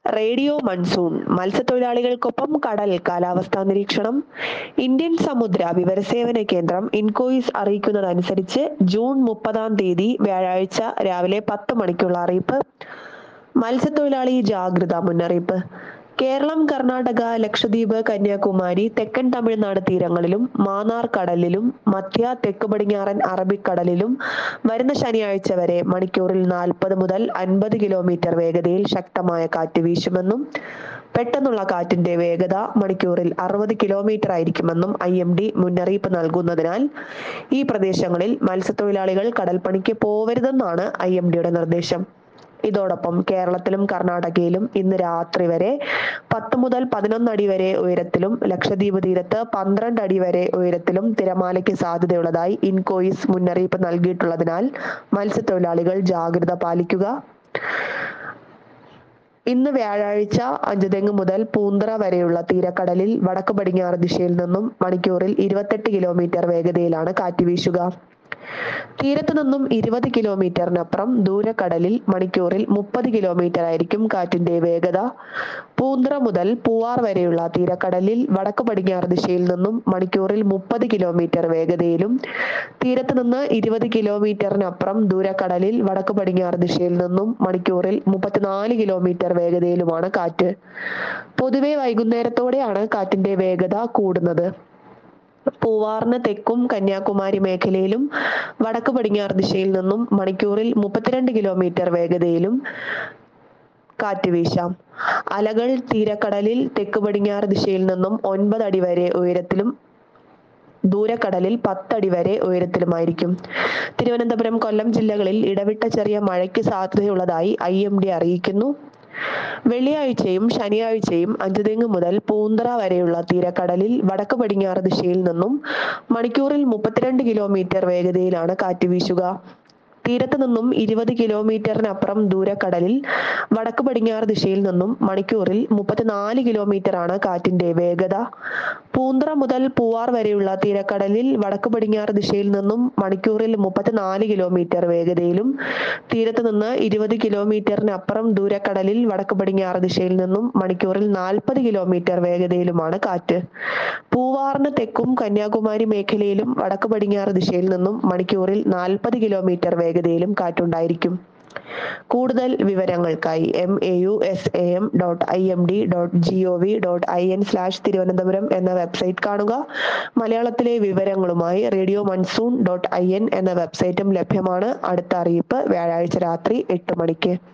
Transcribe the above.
radio monsoon മത്സ്യത്തൊഴിലാളികൾക്കൊപ്പം കടൽ കാലാവസ്ഥാ നിരീക്ഷണം ഇന്ത്യൻ സമുദ്ര വിവരസേവന കേന്ദ്രം ഇൻകോയിസ് അറിയിക്കുന്നതനുസരിച്ച് ജൂൺ മുപ്പതാം തീയതി വ്യാഴാഴ്ച രാവിലെ പത്ത് മണിക്കുള്ള അറിയിപ്പ് മത്സ്യത്തൊഴിലാളി ജാഗ്രതാ മുന്നറിയിപ്പ് കേരളം കർണാടക ലക്ഷദ്വീപ് കന്യാകുമാരി തെക്കൻ തമിഴ്നാട് തീരങ്ങളിലും മാന്നാർ കടലിലും മധ്യ തെക്ക് പടിഞ്ഞാറൻ അറബിക്കടലിലും വരുന്ന ശനിയാഴ്ച വരെ മണിക്കൂറിൽ നാൽപ്പത് മുതൽ അൻപത് കിലോമീറ്റർ വേഗതയിൽ ശക്തമായ കാറ്റ് വീശുമെന്നും പെട്ടെന്നുള്ള കാറ്റിന്റെ വേഗത മണിക്കൂറിൽ അറുപത് കിലോമീറ്റർ ആയിരിക്കുമെന്നും ഐ എം ഡി മുന്നറിയിപ്പ് നൽകുന്നതിനാൽ ഈ പ്രദേശങ്ങളിൽ മത്സ്യത്തൊഴിലാളികൾ കടൽപ്പണിക്ക് പോവരുതെന്നാണ് ഐ എം ഡിയുടെ നിർദ്ദേശം ഇതോടൊപ്പം കേരളത്തിലും കർണാടകയിലും ഇന്ന് രാത്രി വരെ പത്ത് മുതൽ പതിനൊന്ന് അടി വരെ ഉയരത്തിലും ലക്ഷദ്വീപ് തീരത്ത് പന്ത്രണ്ട് അടി വരെ ഉയരത്തിലും തിരമാലയ്ക്ക് സാധ്യതയുള്ളതായി ഇൻകോയിസ് മുന്നറിയിപ്പ് നൽകിയിട്ടുള്ളതിനാൽ മത്സ്യത്തൊഴിലാളികൾ ജാഗ്രത പാലിക്കുക ഇന്ന് വ്യാഴാഴ്ച അഞ്ചുതെങ്ങ് മുതൽ പൂന്തറ വരെയുള്ള തീരക്കടലിൽ വടക്ക് പടിഞ്ഞാറ് ദിശയിൽ നിന്നും മണിക്കൂറിൽ ഇരുപത്തെട്ട് കിലോമീറ്റർ വേഗതയിലാണ് കാറ്റ് വീശുക തീരത്തു നിന്നും ഇരുപത് കിലോമീറ്ററിനപ്പുറം ദൂരക്കടലിൽ മണിക്കൂറിൽ മുപ്പത് കിലോമീറ്റർ ആയിരിക്കും കാറ്റിന്റെ വേഗത പൂന്തറ മുതൽ പൂവാർ വരെയുള്ള തീരക്കടലിൽ വടക്ക് പടിഞ്ഞാറ് ദിശയിൽ നിന്നും മണിക്കൂറിൽ മുപ്പത് കിലോമീറ്റർ വേഗതയിലും തീരത്ത് നിന്ന് ഇരുപത് കിലോമീറ്ററിനപ്പുറം ദൂരക്കടലിൽ വടക്ക് പടിഞ്ഞാറ് ദിശയിൽ നിന്നും മണിക്കൂറിൽ മുപ്പത്തിനാല് കിലോമീറ്റർ വേഗതയിലുമാണ് കാറ്റ് പൊതുവെ വൈകുന്നേരത്തോടെയാണ് കാറ്റിന്റെ വേഗത കൂടുന്നത് പൂവാറിന് തെക്കും കന്യാകുമാരി മേഖലയിലും വടക്ക് പടിഞ്ഞാറ് ദിശയിൽ നിന്നും മണിക്കൂറിൽ മുപ്പത്തിരണ്ട് കിലോമീറ്റർ വേഗതയിലും കാറ്റ് വീശാം അലകൾ തീരക്കടലിൽ തെക്ക് പടിഞ്ഞാറ് ദിശയിൽ നിന്നും ഒൻപത് അടി വരെ ഉയരത്തിലും ദൂരക്കടലിൽ പത്തടി വരെ ഉയരത്തിലുമായിരിക്കും തിരുവനന്തപുരം കൊല്ലം ജില്ലകളിൽ ഇടവിട്ട ചെറിയ മഴയ്ക്ക് സാധ്യതയുള്ളതായി ഐ എം ഡി അറിയിക്കുന്നു വെള്ളിയാഴ്ചയും ശനിയാഴ്ചയും അഞ്ചുതെങ്ങ് മുതൽ പൂന്തറ വരെയുള്ള തീരക്കടലിൽ വടക്ക് പടിഞ്ഞാറ് ദിശയിൽ നിന്നും മണിക്കൂറിൽ മുപ്പത്തിരണ്ട് കിലോമീറ്റർ വേഗതയിലാണ് കാറ്റ് വീശുക തീരത്ത് നിന്നും ഇരുപത് കിലോമീറ്ററിനപ്പുറം ദൂരക്കടലിൽ വടക്ക് പടിഞ്ഞാറ് ദിശയിൽ നിന്നും മണിക്കൂറിൽ മുപ്പത്തിനാല് കിലോമീറ്റർ ആണ് കാറ്റിന്റെ വേഗത പൂന്തറ മുതൽ പൂവാർ വരെയുള്ള തീരക്കടലിൽ വടക്ക് പടിഞ്ഞാറ് ദിശയിൽ നിന്നും മണിക്കൂറിൽ മുപ്പത്തിനാല് കിലോമീറ്റർ വേഗതയിലും തീരത്ത് നിന്ന് ഇരുപത് കിലോമീറ്ററിനപ്പുറം ദൂരക്കടലിൽ വടക്ക് പടിഞ്ഞാറ് ദിശയിൽ നിന്നും മണിക്കൂറിൽ നാൽപ്പത് കിലോമീറ്റർ വേഗതയിലുമാണ് കാറ്റ് പൂവാറിന് തെക്കും കന്യാകുമാരി മേഖലയിലും വടക്ക് പടിഞ്ഞാറ് ദിശയിൽ നിന്നും മണിക്കൂറിൽ നാൽപ്പത് കിലോമീറ്റർ വേഗതയിലും കാറ്റുണ്ടായിരിക്കും കൂടുതൽ വിവരങ്ങൾക്കായി M A U S A M dot I M D dot G O V dot I N slash Thiruvananthapuram എന്ന വെബ്സൈറ്റ് കാണുക മലയാളത്തിലെ വിവരങ്ങളുമായി radio monsoon dot I N എന്ന വെബ്സൈറ്റും ലഭ്യമാണ് അടുത്ത അറിയിപ്പ് വ്യാഴാഴ്ച രാത്രി എട്ട് മണിക്ക്